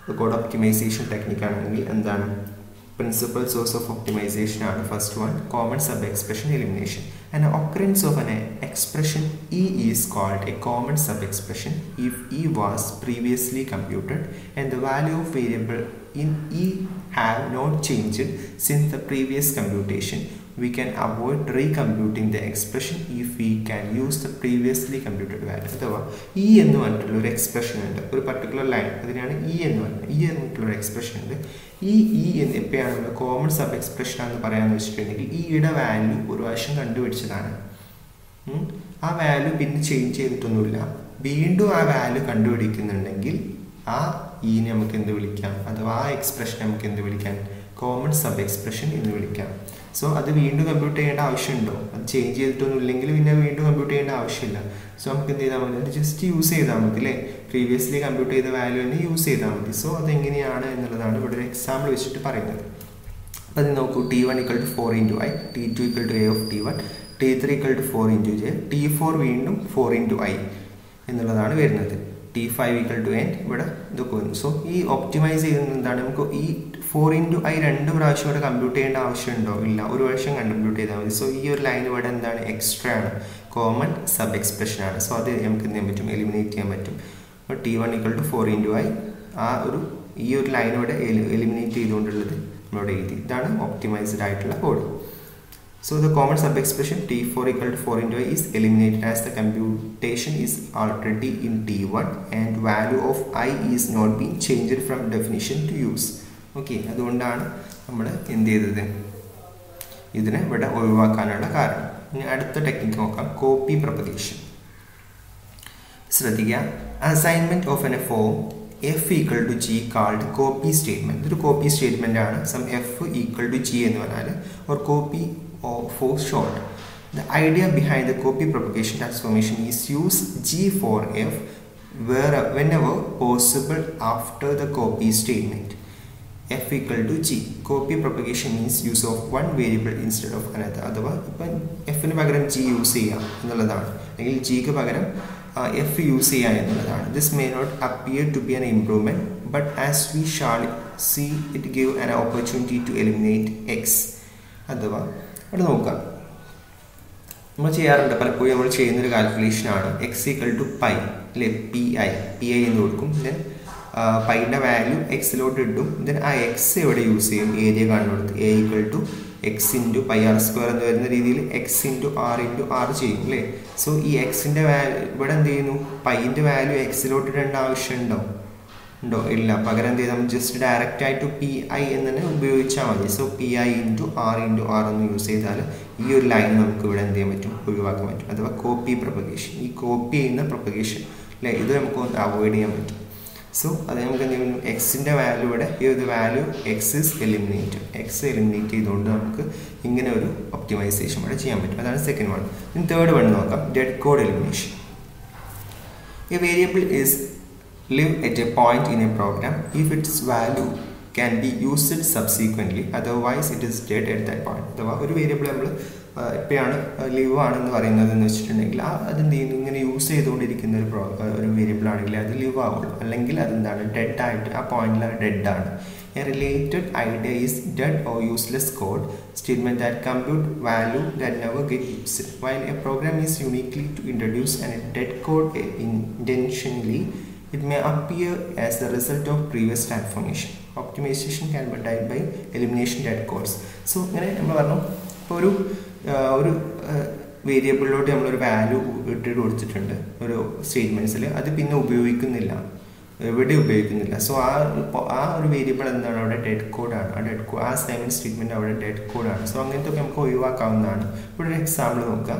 കോഡ് ഒപ്റ്റിമൈസേഷൻ ടെക്നിക് ആണെങ്കിൽ എന്താണ് പ്രിൻസിപ്പൽ സോഴ്സ് ഓഫ് ഒപ്റ്റിമൈസേഷൻ ആണ് first one common sub expression elimination and occurrence of an expression e is called a common sub expression if e was previously computed and the value of variable in e have not changed since the previous computation we can avoid recomputing the expression if we can use the previously computed value അഥവാ E എന്ന് പറഞ്ഞിട്ടുള്ള ഒരു expression ഉണ്ട് ഒരു particular line അതിനാണ് E എന്ന് പറയുന്നത് E എന്നിട്ടുള്ള ഒരു എക്സ്പ്രഷൻ ഉണ്ട് ഈ ഇ എന്ന് എപ്പോഴാണ് നമ്മൾ കോമൺ സബ് എക്സ്പ്രഷൻ ആണെന്ന് പറയാന്ന് വെച്ചിട്ടുണ്ടെങ്കിൽ ഇയുടെ വാല്യൂ ഒരു പ്രാവശ്യം കണ്ടുപിടിച്ചതാണ് ഉം. ആ വാല്യൂ പിന്നെ ചേഞ്ച് ചെയ്തിട്ടൊന്നുമില്ല വീണ്ടും ആ വാല്യൂ കണ്ടുപിടിക്കുന്നുണ്ടെങ്കിൽ ആ ഇനെ നമുക്ക് എന്ത് വിളിക്കാം അഥവാ ആ എക്സ്പ്രഷൻ നമുക്ക് എന്ത് വിളിക്കാം കോമൺ സബ് എക്സ്പ്രഷൻ എന്ന് വിളിക്കാം സോ അത് വീണ്ടും കമ്പ്യൂട്ട് ചെയ്യേണ്ട ആവശ്യമുണ്ടോ അത് ചേഞ്ച് ചെയ്തിട്ടൊന്നും ഇല്ലെങ്കിൽ പിന്നെ വീണ്ടും കമ്പ്യൂട്ട് ചെയ്യേണ്ട ആവശ്യമില്ല സോ നമുക്ക് എന്ത് ചെയ്താൽ മതി അത് ജസ്റ്റ് യൂസ് ചെയ്താൽ മതി അല്ലേ പ്രീവിയസ്ലി കമ്പ്യൂട്ട് ചെയ്ത വാല്യൂ തന്നെ യൂസ് ചെയ്താൽ മതി സോ അതെങ്ങനെയാണ് എന്നുള്ളതാണ് ഇവിടെ ഒരു എക്സാമ്പിൾ വെച്ചിട്ട് പറയുന്നത് അപ്പോൾ അത് നോക്കൂ T one equal to four into I T two equal to A of T one T three equal to four into J T four വീണ്ടും ഫോർ ഇൻറ്റു ഐ എന്നുള്ളതാണ് വരുന്നത് T five equal to N ഇവിടെ ഇതൊക്കെ വന്നു so ഈ optimise ചെയ്യുന്നത് എന്താണ് നമുക്ക് ഈ ഫോർ ഇൻറ്റു ഐ രണ്ട് പ്രാവശ്യം ഇവിടെ കമ്പ്യൂട്ട് ചെയ്യേണ്ട ആവശ്യമുണ്ടോ ഇല്ല ഒരു പ്രാവശ്യം കമ്പ്യൂട്ട് ചെയ്താൽ മതി സോ ഈ ഒരു ലൈൻ ഇവിടെ എന്താണ് എക്സ്ട്രാ ആണ് കോമൺ സബ് എക്സ്പ്രഷൻ ആണ് സോ അത് നമുക്ക് എന്ത് ചെയ്യാൻ പറ്റും എലിമിനേറ്റ് ചെയ്യാൻ പറ്റും അപ്പോൾ T one equal to four into I ആ ഒരു ഈ ഒരു ലൈൻ ഇവിടെ എലിമിനേറ്റ് ചെയ്തുകൊണ്ടുള്ളത് നമ്മളിവിടെ എഴുതി ഇതാണ് ഒപ്റ്റിമൈസ്ഡ് ആയിട്ടുള്ള code So the common sub-expression T4 equal to 4 into i is eliminated as the computation is already in T1 and value of i is not being changed from definition to use. Okay അതുകൊണ്ടാണ് നമ്മൾ എന്ത് ചെയ്തത് ഇതിനെ ഇവിടെ ഒഴിവാക്കാനുള്ള കാരണം ഇനി അടുത്ത ടെക്നിക്ക് നോക്കാം കോപ്പി പ്രൊപ്പഗേഷൻ ശ്രദ്ധിക്കുക assignment of an a form F equal to G called copy statement ഇതൊരു കോപ്പി സ്റ്റേറ്റ്മെന്റ് ആണ് some F equal to G എന്ന് പറഞ്ഞാൽ ഒരു copy for short. The idea behind the copy propagation transformation is use G for F where, whenever possible after the copy statement. F equal to G. Copy propagation means use of one variable instead of another. അഥവാ ഇപ്പം എഫിന് പകരം G use ചെയ്യാം എന്നുള്ളതാണ് അല്ലെങ്കിൽ ജിക്ക് പകരം F use ചെയ്യാം എന്നുള്ളതാണ് this may not appear to be an improvement but as we shall see it give an opportunity to eliminate X അഥവാ അവിടെ നോക്കാം നമ്മൾ ചെയ്യാറുണ്ട് പലപ്പോഴും നമ്മൾ ചെയ്യുന്നൊരു കാൽക്കുലേഷനാണ് എക്സ് ഈക്വൽ ടു പൈ അല്ലെ പി ഐ പി ഐ എന്ന് കൊടുക്കും ദെൻ പൈൻ്റെ വാല്യൂ എക്സിലോട്ട് ഇടും ദെൻ ആ എക്സ് എവിടെ യൂസ് ചെയ്യും ഏരിയ കാണുന്നിടത്ത് A equal to X into pi R square എന്ന് വരുന്ന രീതിയിൽ X into R into R ചെയ്യും അല്ലേ സോ ഈ എക്സിൻ്റെ വാല്യൂ ഇവിടെ എന്ത് ചെയ്യുന്നു പൈൻ്റെ വാല്യൂ എക്സിലോട്ട് ഇടേണ്ട ആവശ്യമുണ്ടോ ഉണ്ടോ ഇല്ല പകരം എന്ത് ചെയ്താൽ ജസ്റ്റ് ഡയറക്റ്റ് ആയിട്ട് പി ഐ എന്ന് തന്നെ ഉപയോഗിച്ചാൽ മതി so P I into R into R എന്ന് യൂസ് ചെയ്താൽ ഈ ഒരു ലൈൻ നമുക്ക് ഇവിടെ എന്ത് ചെയ്യാൻ പറ്റും ഒഴിവാക്കാൻ പറ്റും അഥവാ കോപ്പി പ്രൊപ്പഗേഷൻ ഈ കോപ്പി ചെയ്യുന്ന പ്രൊപ്പഗേഷൻ അല്ലേ ഇത് നമുക്ക് ഒന്ന് അവോയ്ഡ് ചെയ്യാൻ പറ്റും സോ അത് നമുക്ക് എന്ത് ചെയ്യും എക്സിൻ്റെ വാല്യൂ ഇവിടെ ഈ ഒരു value X is eliminate X eliminate ചെയ്തുകൊണ്ട് നമുക്ക് ഇങ്ങനെ ഒരു ഒപ്റ്റിമൈസേഷൻ ഇവിടെ ചെയ്യാൻ പറ്റും അതാണ് സെക്കൻഡ് വൺ ഇനി തേർഡ് വൺ നോക്കാം dead code elimination a variable is live at a point in a program if its value can be used subsequently otherwise it is dead at that point അഥവാ ഒരു variable നമ്മൾ എപ്പോഴാണ് live ആണെന്ന് പറയുന്നത് എന്ന് വെച്ചിട്ടുണ്ടെങ്കിൽ ആ അതെന്ത് ചെയ്യുന്നു ഇങ്ങനെ യൂസ് ചെയ്തുകൊണ്ടിരിക്കുന്ന ഒരു പ്രോ ഒരു വേരിയബിൾ ആണെങ്കിൽ അത് ലിവ് ആവുള്ളൂ അല്ലെങ്കിൽ അതെന്താണ് ഡെഡ് ആയിട്ട് ആ പോയിന്റിൽ അത് ഡെഡ് ആണ് a related idea is dead or useless code statement that compute value that never get used while a program is unlikely to introduce and dead code intentionally it may appear as the result of previous transformation. Optimization can be done by elimination dead codes. So ഇങ്ങനെ നമ്മൾ പറഞ്ഞു ഇപ്പോൾ ഒരു ഒരു വേരിയബിളിലോട്ട് നമ്മളൊരു value ഇട്ടിട്ട് കൊടുത്തിട്ടുണ്ട് ഒരു സ്റ്റേറ്റ്മെൻറ്റ്സിൽ അത് പിന്നെ ഉപയോഗിക്കുന്നില്ല എവിടെ ഉപയോഗിക്കുന്നില്ല സോ ആ ആ ഒരു വേരിയബിൾ എന്താണ് അവിടെ ഡെഡ് കോഡാണ് ആ ഡെഡ് കോ ആ സെവൻ സ്റ്റേറ്റ്മെൻറ്റ് അവിടെ ഡെഡ് കോഡാണ് സോ അങ്ങനത്തെ ഒക്കെ നമുക്ക് ഒഴിവാക്കാവുന്നതാണ് ഇവിടെ ഒരു എക്സാമ്പിൾ നോക്കാം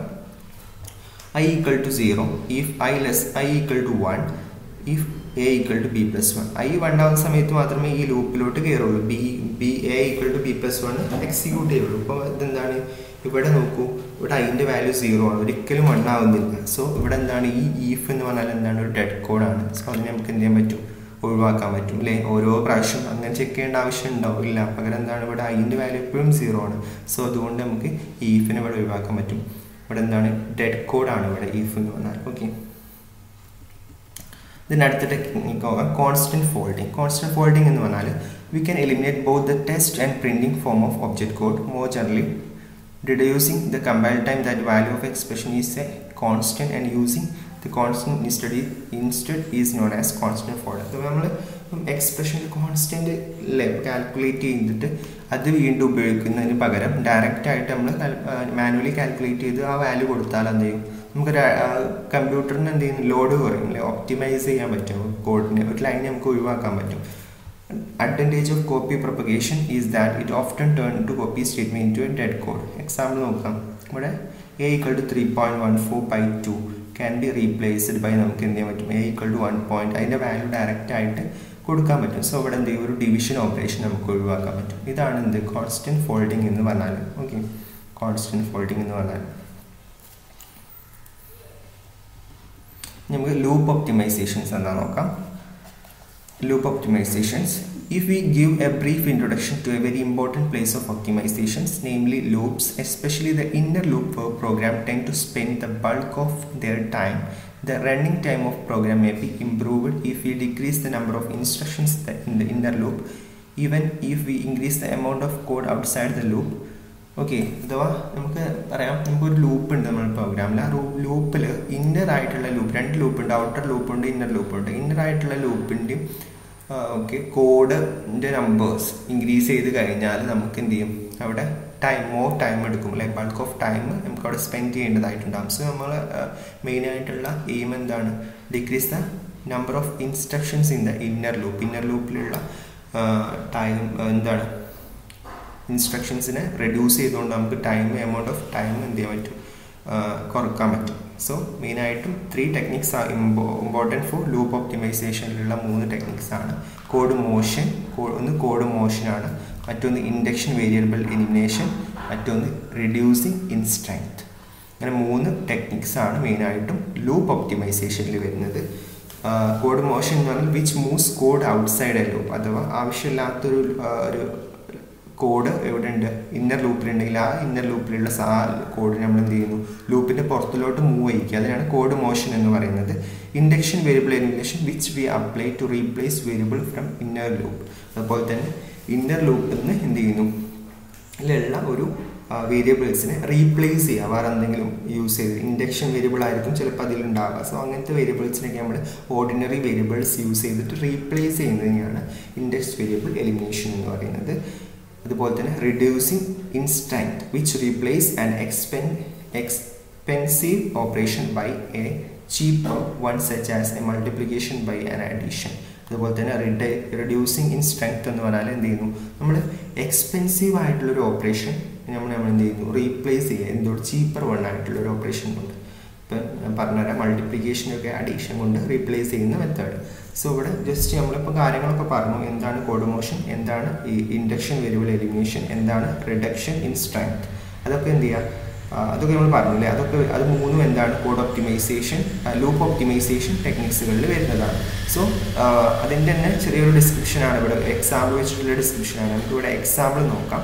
I equal to zero if I less I equal to one if A equal to B plus one I one ആവുന്ന സമയത്ത് മാത്രമേ ഈ ലൂപ്പിലോട്ട് കയറുള്ളൂ B B A equal to B plus one execute ചെയ്യുള്ളൂ ഇപ്പോൾ ഇതെന്താണ് ഇവിടെ നോക്കൂ ഇവിടെ അതിൻ്റെ വാല്യൂ സീറോ ആണ് ഒരിക്കലും വൺ ആവുന്നില്ല സോ ഇവിടെ എന്താണ് ഈ ഈഫ് എന്ന് പറഞ്ഞാൽ എന്താണ് ഒരു ഡെഡ് കോഡാണ് സോ അതിനെ നമുക്ക് എന്ത് ചെയ്യാൻ പറ്റും ഒഴിവാക്കാൻ പറ്റും അല്ലേ ഓരോ പ്രാവശ്യം അങ്ങനെ ചെക്ക് ചെയ്യേണ്ട ആവശ്യം ഉണ്ടാവും ഇല്ല പകരം എന്താണ് ഇവിടെ അതിൻ്റെ വാല്യൂ എപ്പോഴും സീറോ ആണ് സോ അതുകൊണ്ട് നമുക്ക് ഈഫിനെ ഇവിടെ ഒഴിവാക്കാൻ പറ്റും ഇവിടെ എന്താണ് ഡെഡ് കോഡാണ് ഇവിടെ ഈഫ് എന്ന് പറഞ്ഞാൽ ഓക്കെ ഇതിന് അടുത്ത ടെക്നിക്ക് നോക്കാം കോൺസ്റ്റൻറ്റ് ഫോൾഡിങ് കോൺസ്റ്റൻറ്റ് ഫോൾഡിങ് എന്ന് പറഞ്ഞാൽ we can eliminate both the test and printing from of object code more generally reducing the compile time that value of expression is a constant and using the constant instead is, instead is known as constant fold അപ്പോൾ നമ്മൾ expression constant calculate ചെയ്തിട്ട് അത് വീണ്ടും ഉപയോഗിക്കുന്നതിന് പകരം direct ആയിട്ട് നമ്മൾ manually calculate ചെയ്ത് ആ വാല്യൂ കൊടുത്താൽ എന്ത് ചെയ്യും നമുക്ക് കമ്പ്യൂട്ടറിന് എന്ത് ചെയ്യും ലോഡ് കുറയും അല്ലെ ഒപ്റ്റിമൈസ് ചെയ്യാൻ പറ്റും കോഡിനെ ഒരു ലൈൻ നമുക്ക് ഒഴിവാക്കാൻ പറ്റും advantage of copy propagation is that it often turns to copy statement into a dead code example നോക്കാം ഇവിടെ A equal to three point one four by two can be replaced by നമുക്ക് എന്ത് ചെയ്യാൻ പറ്റും A equal to one point അതിൻ്റെ value direct ആയിട്ട് കൊടുക്കാൻ പറ്റും സോ ഇവിടെ എന്ത് ചെയ്യും ഒരു ഡിവിഷൻ ഓപ്പറേഷൻ നമുക്ക് ഒഴിവാക്കാൻ പറ്റും ഇതാണ് എന്ത് കോൺസ്റ്റന്റ് ഫോൾഡിംഗ് എന്ന് പറഞ്ഞാൽ ഓക്കെ കോൺസ്റ്റന്റ് ഫോൾഡിംഗ് എന്ന് പറഞ്ഞാൽ നമുക്ക് ലൂപ്പ് ഒപ്റ്റിമൈസേഷൻസ് എന്താ നോക്കാം loop optimizations. If we give a brief introduction to a very important place of optimizations, namely loops, especially the inner loop where program tend to spend the bulk of their time, the running time of program may be improved if we decrease the number of instructions in the inner loop, even if we increase the amount of code outside the loop. Okay അഥവാ നമുക്ക് പറയാം നമുക്കൊരു loop ഉണ്ട് നമ്മുടെ പ്രോഗ്രാമിൽ ആ ലൂപ്പിൽ inner ആയിട്ടുള്ള ലൂപ്പ് രണ്ട് ലൂപ്പ് ഉണ്ട് ഔട്ടർ ലൂപ്പ് ഉണ്ട് ഇന്നർ ലൂപ്പ് ഉണ്ട് ഇന്നർ ആയിട്ടുള്ള ലൂപ്പിൻ്റെയും ഓക്കെ കോഡിൻ്റെ നമ്പേഴ്സ് ഇൻക്രീസ് ചെയ്ത് കഴിഞ്ഞാൽ നമുക്ക് എന്ത് ചെയ്യും അവിടെ ടൈം മോർ ടൈം എടുക്കും അല്ലെ ബൾക്ക് ഓഫ് ടൈം നമുക്ക് അവിടെ സ്പെൻഡ് ചെയ്യേണ്ടതായിട്ടുണ്ടാകും സോ നമ്മൾ മെയിനായിട്ടുള്ള എയിം എന്താണ് decrease the number of instructions in the inner loop inner ലൂപ്പിലുള്ള ടൈം എന്താണ് ഇൻസ്ട്രക്ഷൻസിനെ റെഡ്യൂസ് ചെയ്തുകൊണ്ട് നമുക്ക് ടൈം എമൗണ്ട് ഓഫ് ടൈം എന്ത് ചെയ്യാൻ പറ്റും കുറക്കാൻ പറ്റും സോ മെയിനായിട്ടും ത്രീ ടെക്നിക്സ് ആ ഇമ്പോർട്ടൻറ്റ് ഫോർ ലൂപ്പ് ഒപ്റ്റിമൈസേഷനിലുള്ള മൂന്ന് ടെക്നിക്സ് ആണ് കോഡ് മോഷൻ ഒന്ന് കോഡ് മോഷനാണ് മറ്റൊന്ന് ഇൻഡക്ഷൻ വേരിയബിൾ എലിമിനേഷൻ മറ്റൊന്ന് റിഡ്യൂസിങ് ഇൻ സ്ട്രെങ്ത് അങ്ങനെ മൂന്ന് ടെക്നിക്സ് ആണ് മെയിനായിട്ടും ലൂപ്പ് ഒപ്റ്റിമൈസേഷനിൽ വരുന്നത് കോഡ് മോഷൻ എന്ന് പറഞ്ഞാൽ which moves code outside a loop അഥവാ ആവശ്യമില്ലാത്തൊരു ഒരു കോഡ് എവിടെ ഉണ്ട് ഇന്നർ ലൂപ്പിലുണ്ടെങ്കിൽ ആ ഇന്നർ ലൂപ്പിലുള്ള ആ കോഡ് നമ്മൾ എന്ത് ചെയ്യുന്നു ലൂപ്പിൻ്റെ പുറത്തിലോട്ട് മൂവ് ചെയ്യിക്കുക അതിനാണ് കോഡ് മോഷൻ എന്ന് പറയുന്നത് induction variable elimination which we apply to replace variable from inner loop അതുപോലെ തന്നെ ഇന്നർ ലൂപ്പിൽ നിന്ന് എന്ത് ചെയ്യുന്നു ഇതിലുള്ള ഒരു വേരിയബിൾസിനെ റീപ്ലേസ് ചെയ്യുക വേറെ എന്തെങ്കിലും യൂസ് ചെയ്ത് ഇൻഡക്ഷൻ വേരിയബിൾ ആയിരിക്കും ചിലപ്പോൾ അതിലുണ്ടാവുക സോ അങ്ങനത്തെ വേരിയബിൾസിനൊക്കെ നമ്മൾ ഓർഡിനറി വേരിയബിൾസ് യൂസ് ചെയ്തിട്ട് റീപ്ലേസ് ചെയ്യുന്നതിനെയാണ് ഇൻഡെക്സ് വേരിയബിൾ എലിമിനേഷൻ എന്ന് പറയുന്നത് അതുപോലെ തന്നെ reducing in strength which replace and expen expensive operation by a cheap one such as a multiplication by an addition അതുപോലെ തന്നെ റിഡ റിഡ്യൂസിങ് ഇൻ സ്ട്രെങ്ത് എന്ന് പറഞ്ഞാൽ എന്ത് ചെയ്യുന്നു നമ്മൾ എക്സ്പെൻസീവ് ആയിട്ടുള്ളൊരു ഓപ്പറേഷൻ നമ്മൾ നമ്മൾ എന്ത് ചെയ്യുന്നു റീപ്ലേസ് ചെയ്യുക എന്തോട് ചീപ്പർ വൺ ആയിട്ടുള്ളൊരു ഓപ്പറേഷൻ കൊണ്ട് ഇപ്പം ഞാൻ പറഞ്ഞുതരാം മൾട്ടിപ്ലിക്കേഷനൊക്കെ അഡീഷൻ കൊണ്ട് റീപ്ലേസ് ചെയ്യുന്ന മെത്തേഡ് സോ ഇവിടെ ജസ്റ്റ് നമ്മളിപ്പോൾ കാര്യങ്ങളൊക്കെ പറഞ്ഞു എന്താണ് കോഡ് മോഷൻ എന്താണ് ഈ ഇൻഡക്ഷൻ വേരിയബിൾ എലിമിനേഷൻ എന്താണ് റിഡക്ഷൻ ഇൻ സ്ട്രെങ്ത് അതൊക്കെ എന്ത് ചെയ്യുക അതൊക്കെ നമ്മൾ പറഞ്ഞില്ലേ അതൊക്കെ അത് മൂന്നും എന്താണ് കോഡ് ഒപ്റ്റിമൈസേഷൻ ലൂപ്പ് ഒപ്റ്റിമൈസേഷൻ ടെക്നിക്സുകളിൽ വരുന്നതാണ് സോ അതിൻ്റെ തന്നെ ചെറിയൊരു ഡിസ്ക്രിപ്ഷനാണ് ഇവിടെ എക്സാമ്പിൾ വെച്ചിട്ടുള്ള ഡിസ്ക്രിപ്ഷനാണ് നമുക്ക് ഇവിടെ എക്സാമ്പിൾ നോക്കാം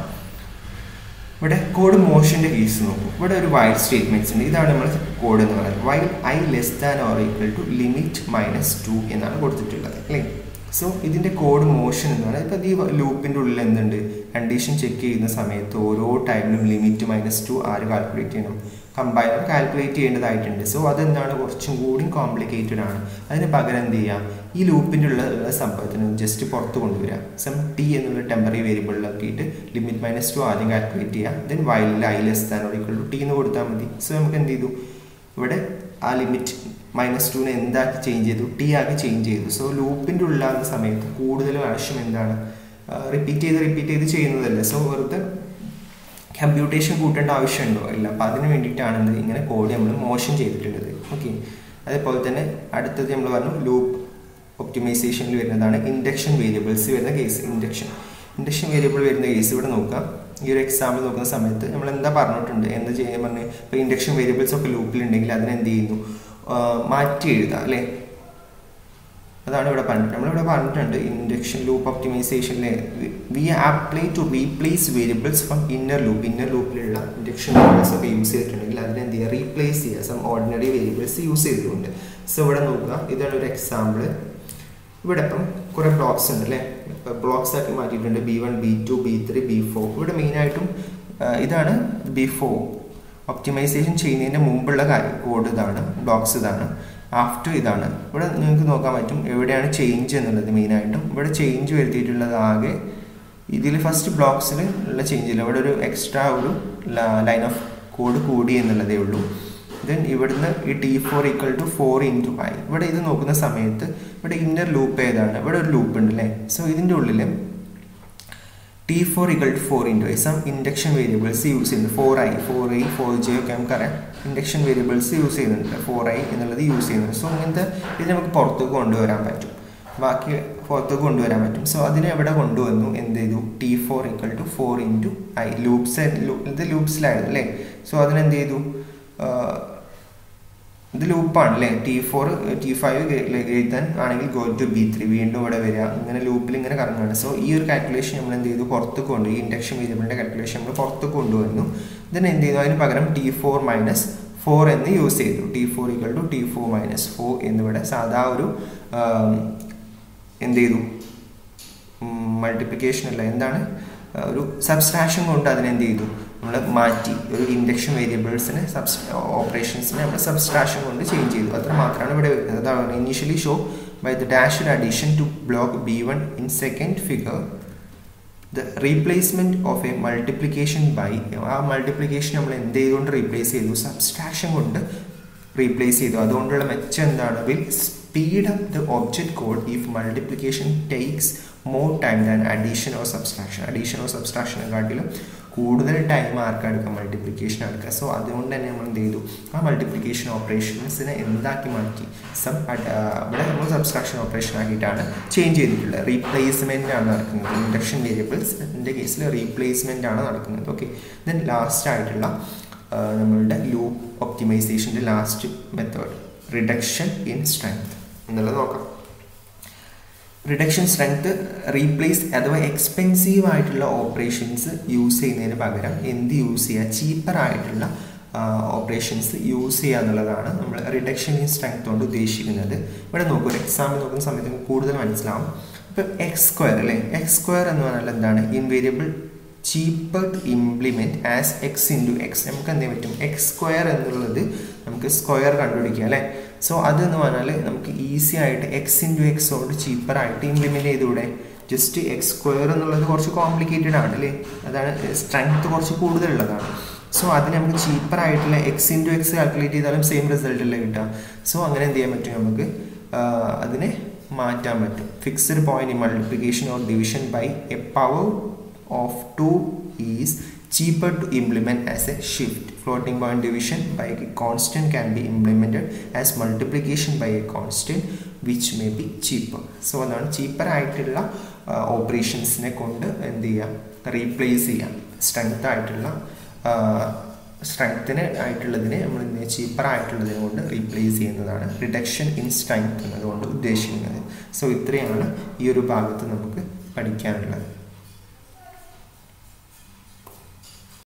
ഇവിടെ കോഡ് മോഷൻ്റെ കേസ് നോക്കും ഇവിടെ ഒരു വൈൽ സ്റ്റേറ്റ്മെൻറ്റ്സ് ഉണ്ട് ഇതാണ് നമ്മൾ കോഡ് എന്ന് പറയുന്നത് while I less than or equal to limit minus two എന്നാണ് കൊടുത്തിട്ടുള്ളത് അല്ലേ സോ ഇതിൻ്റെ കോഡ് മോഷൻ എന്ന് പറഞ്ഞാൽ ഇപ്പോൾ ഈ ലൂപ്പിൻ്റെ ഉള്ളിൽ എന്തുണ്ട് കണ്ടീഷൻ ചെക്ക് ചെയ്യുന്ന സമയത്ത് ഓരോ ടൈമിലും ലിമിറ്റ് മൈനസ് ടു ആര് കാൽക്കുലേറ്റ് ചെയ്യണം കമ്പൈനർ കാൽക്കുലേറ്റ് ചെയ്യേണ്ടതായിട്ടുണ്ട് സോ അതെന്താണ് കുറച്ചും കൂടി കോംപ്ലിക്കേറ്റഡ് ആണ് അതിന് പകരം എന്ത് ചെയ്യാം ഈ ലൂപ്പിൻ്റെ ഉള്ള സംഭവത്തിന് ജസ്റ്റ് പുറത്ത് കൊണ്ടുവരിക സം ടി എന്നുള്ള ടെമ്പററി വേരിയബിളിലാക്കിയിട്ട് ലിമിറ്റ് മൈനസ് ടു ആദ്യം കാൽക്കുലേറ്റ് ചെയ്യുക ദെൻ വൈലിൽ I less than or to T എന്ന് കൊടുത്താൽ മതി സോ നമുക്ക് എന്ത് ചെയ്തു ഇവിടെ ആ ലിമിറ്റ് മൈനസ് ടുവിനെ എന്താക്കി ചേഞ്ച് ചെയ്തു ടി ആക്കി ചേഞ്ച് ചെയ്തു സോ ലൂപ്പിൻ്റെ ഉള്ളാകുന്ന സമയത്ത് കൂടുതലും ആവശ്യം എന്താണ് റിപ്പീറ്റ് ചെയ്ത് റിപ്പീറ്റ് ചെയ്ത് ചെയ്യുന്നതല്ലേ സോ വെറുതെ കമ്പ്യൂട്ടേഷൻ കൂട്ടേണ്ട ആവശ്യമുണ്ടോ ഇല്ല അപ്പോൾ അതിന് വേണ്ടിയിട്ടാണ് എന്ത് ഇങ്ങനെ കോഡ് നമ്മൾ മോഷൻ ചെയ്തിട്ടുള്ളത് ഓക്കെ അതേപോലെ തന്നെ അടുത്തത് നമ്മൾ പറഞ്ഞു ലൂപ്പ് ഒപ്റ്റിമൈസേഷനിൽ വരുന്നതാണ് ഇൻഡക്ഷൻ വേരിയബിൾസ് വരുന്ന കേസ് ഇൻഡക്ഷൻ ഇൻഡക്ഷൻ വേരിയബിൾ വരുന്ന കേസ് ഇവിടെ നോക്കാം ഈ ഒരു എക്സാമ്പിൾ നോക്കുന്ന സമയത്ത് നമ്മൾ എന്താ പറഞ്ഞിട്ടുണ്ട് എന്താ ചെയ്യാൻ പറഞ്ഞ് ഇപ്പോൾ ഇൻഡക്ഷൻ വേരിയബിൾസ് ഒക്കെ ലൂപ്പിലുണ്ടെങ്കിൽ അതിനെ എന്ത് ചെയ്യുന്നു മാറ്റി എഴുതാം അല്ലേ അതാണ് ഇവിടെ പറഞ്ഞിട്ട് നമ്മളിവിടെ പറഞ്ഞിട്ടുണ്ട് ഇൻഡക്ഷൻ ലൂപ്പ് ഒപ്റ്റിമൈസേഷനിൽ we apply to replace variables from inner loop inner ലൂപ്പിലുള്ള ഇൻഡക്ഷൻ വേരിയബിൾസ് ഒക്കെ യൂസ് ചെയ്തിട്ടുണ്ടെങ്കിൽ അതിനെ എന്ത് ചെയ്യുക റീപ്ലേസ് ചെയ്യുക സം ഓർഡിനറി വേരിയബിൾസ് യൂസ് ചെയ്തിട്ടുണ്ട് സോ ഇവിടെ നോക്കുക ഇതാണ് ഒരു എക്സാമ്പിൾ ഇവിടെ ഇപ്പം കുറേ ബ്ലോക്സ് ഉണ്ട് അല്ലേ ബ്ലോക്സ് ആക്കി മാറ്റിയിട്ടുണ്ട് B one B two B three B four ഇവിടെ മെയിനായിട്ടും ഇതാണ് ബി ഫോർ ഒപ്റ്റിമൈസേഷൻ ചെയ്യുന്നതിന് മുമ്പുള്ള കാര്യം കോഡ് ഇതാണ് ബ്ലോക്സ് ഇതാണ് ആഫ്റ്റർ ഇതാണ് ഇവിടെ നിങ്ങൾക്ക് നോക്കാൻ പറ്റും എവിടെയാണ് ചേഞ്ച് എന്നുള്ളത് മെയിനായിട്ടും ഇവിടെ ചേഞ്ച് വരുത്തിയിട്ടുള്ളത് ആകെ ഇതിൽ ഫസ്റ്റ് ബ്ലോക്സിൽ ഉള്ള ചേഞ്ച് ഇല്ല ഇവിടെ ഒരു എക്സ്ട്രാ ഒരു ലൈൻ ഓഫ് കോഡ് കൂടി എന്നുള്ളതേ ഉള്ളൂ ദെൻ ഇവിടുന്ന് ഈ T four equal to four into I ഇവിടെ ഇത് നോക്കുന്ന സമയത്ത് ഇവിടെ ഇന്നർ ലൂപ്പ് ഏതാണ് ഇവിടെ ഒരു ലൂപ്പ് ഉണ്ട് അല്ലേ സോ ഇതിൻ്റെ ഉള്ളിൽ T four equal to four into I some induction variables use ചെയ്യുന്നുണ്ട് for I for I for J ഒക്കെ നമുക്കറിയാം ഇൻഡക്ഷൻ വേരിയബിൾസ് യൂസ് ചെയ്യുന്നുണ്ട് ഫോർ ഐ എന്നുള്ളത് യൂസ് ചെയ്യുന്നുണ്ട് സോ ഇങ്ങനത്തെ ഇത് നമുക്ക് പുറത്തേക്ക് കൊണ്ടുവരാൻ പറ്റും ബാക്കി പുറത്തേക്ക് കൊണ്ടുവരാൻ പറ്റും സോ അതിനെ എവിടെ കൊണ്ടുവന്നു എന്ത് ചെയ്തു T four equal to four into I loops ഇത് ലൂപ്സിലായിരുന്നു അല്ലേ സോ അതിനെന്ത് ചെയ്തു ഇത് ലൂപ്പാണ് അല്ലേ ടി ഫോർ ടി ഫൈവ് എഴുതാൻ ആണെങ്കിൽ ഗോ ടു ബി ത്രീ വീണ്ടും ഇവിടെ വരിക ഇങ്ങനെ ലൂപ്പിൽ ഇങ്ങനെ കറങ്ങുകയാണ് സോ ഈ ഒരു കാൽക്കുലേഷൻ നമ്മൾ എന്ത് ചെയ്തു പുറത്തേക്ക് കൊണ്ട് ഈ ഇൻഡക്ഷൻ വേരിയബിളിൻ്റെ കാൽക്കുലേഷൻ നമ്മൾ പുറത്തേക്ക് കൊണ്ടുവന്നു ഇതിന് എന്ത് ചെയ്തു അതിന് പകരം ടി ഫോർ മൈനസ് ഫോർ എന്ന് യൂസ് ചെയ്തു T four equal to T four minus four എന്നിവിടെ സാധാ ഒരു എന്ത് ചെയ്തു മൾട്ടിപ്ലിക്കേഷൻ അല്ല എന്താണ് ഒരു സബ്സ്ട്രാക്ഷൻ കൊണ്ട് അതിനെന്ത് ചെയ്തു നമ്മൾ മാറ്റി ഒരു ഇൻഡക്ഷൻ വേരിയബിൾസിനെ സബ്സ് ഓപ്പറേഷൻസിനെ നമ്മൾ സബ്സ്ട്രാക്ഷൻ കൊണ്ട് ചേഞ്ച് ചെയ്തു അത്ര മാത്രമാണ് ഇവിടെ വരുന്നത് അതാണ് initially show by the dash addition to block B one in second figure the replacement of a multiplication by ആ മൾട്ടിപ്ലിക്കേഷൻ നമ്മൾ എന്ത് ചെയ്തുകൊണ്ട് റീപ്ലേസ് ചെയ്തു സബ്സ്ട്രാക്ഷൻ കൊണ്ട് റീപ്ലേസ് ചെയ്തു അതുകൊണ്ടുള്ള മെച്ചം എന്താണ് will speed up the object code if multiplication takes more time than addition or subtraction addition or സബ്സ്ട്രാക്ഷനെക്കാട്ടിലും കൂടുതൽ ടൈം ആർക്കാ എടുക്കുക മൾട്ടിപ്ലിക്കേഷൻ എടുക്കുക സോ അതുകൊണ്ട് തന്നെ നമ്മൾ എന്ത് ചെയ്തു ആ മൾട്ടിപ്ലിക്കേഷൻ ഓപ്പറേഷൻസിനെ എന്താക്കി മാറ്റി സബ് ഇവിടെ നമ്മൾ സബ്സ്ട്രാക്ഷൻ ഓപ്പറേഷൻ ആക്കിയിട്ടാണ് ചേഞ്ച് ചെയ്തിട്ടുള്ളത് റീപ്ലേസ്മെൻ്റ് ആണ് നടക്കുന്നത് ഇൻഡക്ഷൻ വേരിയബിൾസിൻ്റെ കേസിൽ റീപ്ലേസ്മെൻ്റ് ആണ് നടക്കുന്നത് ഓക്കെ ദെൻ ലാസ്റ്റ് ആയിട്ടുള്ള നമ്മളുടെ ലൂപ്പ് ഒപ്റ്റിമൈസേഷൻ്റെ last method reduction in strength എന്നുള്ളത് നോക്കാം റിഡക്ഷൻ സ്ട്രെങ്ത് റീപ്ലേസ് അഥവാ എക്സ്പെൻസീവ് ആയിട്ടുള്ള ഓപ്പറേഷൻസ് യൂസ് ചെയ്യുന്നതിന് പകരം എന്ത് യൂസ് ചെയ്യുക ചീപ്പർ ആയിട്ടുള്ള ഓപ്പറേഷൻസ് യൂസ് ചെയ്യുക എന്നുള്ളതാണ് നമ്മൾ റിഡക്ഷൻ ഇൻ സ്ട്രെങ്ത് കൊണ്ട് ഉദ്ദേശിക്കുന്നത് ഇവിടെ നോക്കൂ ഒരു എക്സാമ്പിൾ നോക്കുന്ന സമയത്ത് കൂടുതൽ മനസ്സിലാവും ഇപ്പം എക്സ് സ്ക്വയർ അല്ലേ എക്സ് സ്ക്വയർ എന്ന് പറഞ്ഞാൽ എന്താണ് invariable cheaper implement as X into X നമുക്ക് എന്ത് ചെയ്യാൻ പറ്റും എക്സ് സ്ക്വയർ എന്നുള്ളത് നമുക്ക് സ്ക്വയർ കണ്ടുപിടിക്കുക അല്ലേ സോ അതെന്ന് പറഞ്ഞാൽ നമുക്ക് ഈസി ആയിട്ട് എക്സ് ഇൻറ്റു എക്സ് കൊണ്ട് ചീപ്പറായിട്ട് ഇംപ്ലിമെൻറ്റ് ചെയ്തുകൂടെ ജസ്റ്റ് എക്സ് സ്ക്വയർ എന്നുള്ളത് കുറച്ച് കോംപ്ലിക്കേറ്റഡ് ആണ് അല്ലേ അതാണ് സ്ട്രെങ്ത് കുറച്ച് കൂടുതലുള്ളതാണ് സോ അതിന് നമുക്ക് ചീപ്പറായിട്ടുള്ള എക്സ് ഇൻറ്റു എക്സ് കാൽക്കുലേറ്റ് ചെയ്താലും സെയിം റിസൾട്ട് അല്ലേ കിട്ടുക സോ അങ്ങനെ എന്ത് ചെയ്യാൻ പറ്റും നമുക്ക് അതിനെ മാറ്റാൻ പറ്റും fixed point multiplication or division by a power of 2 is cheaper to implement as a shift. Floating point division by a constant can be implemented as multiplication by a constant which may be cheaper. So അതാണ് cheaper ആയിട്ടുള്ള ഓപ്പറേഷൻസിനെ കൊണ്ട് എന്ത് ചെയ്യാം replace ചെയ്യാം strength ആയിട്ടുള്ള സ്ട്രെങ്ത്തിന് ആയിട്ടുള്ളതിനെ നമ്മൾ എന്ത് ചീപ്പർ ആയിട്ടുള്ളതിനെ കൊണ്ട് റീപ്ലേസ് ചെയ്യുന്നതാണ് റിഡക്ഷൻ ഇൻ സ്ട്രെങ്ത് എന്നതുകൊണ്ട് ഉദ്ദേശിക്കുന്നത് സോ ഇത്രയാണ് ഈ ഒരു ഭാഗത്ത് നമുക്ക് പഠിക്കാനുള്ളത്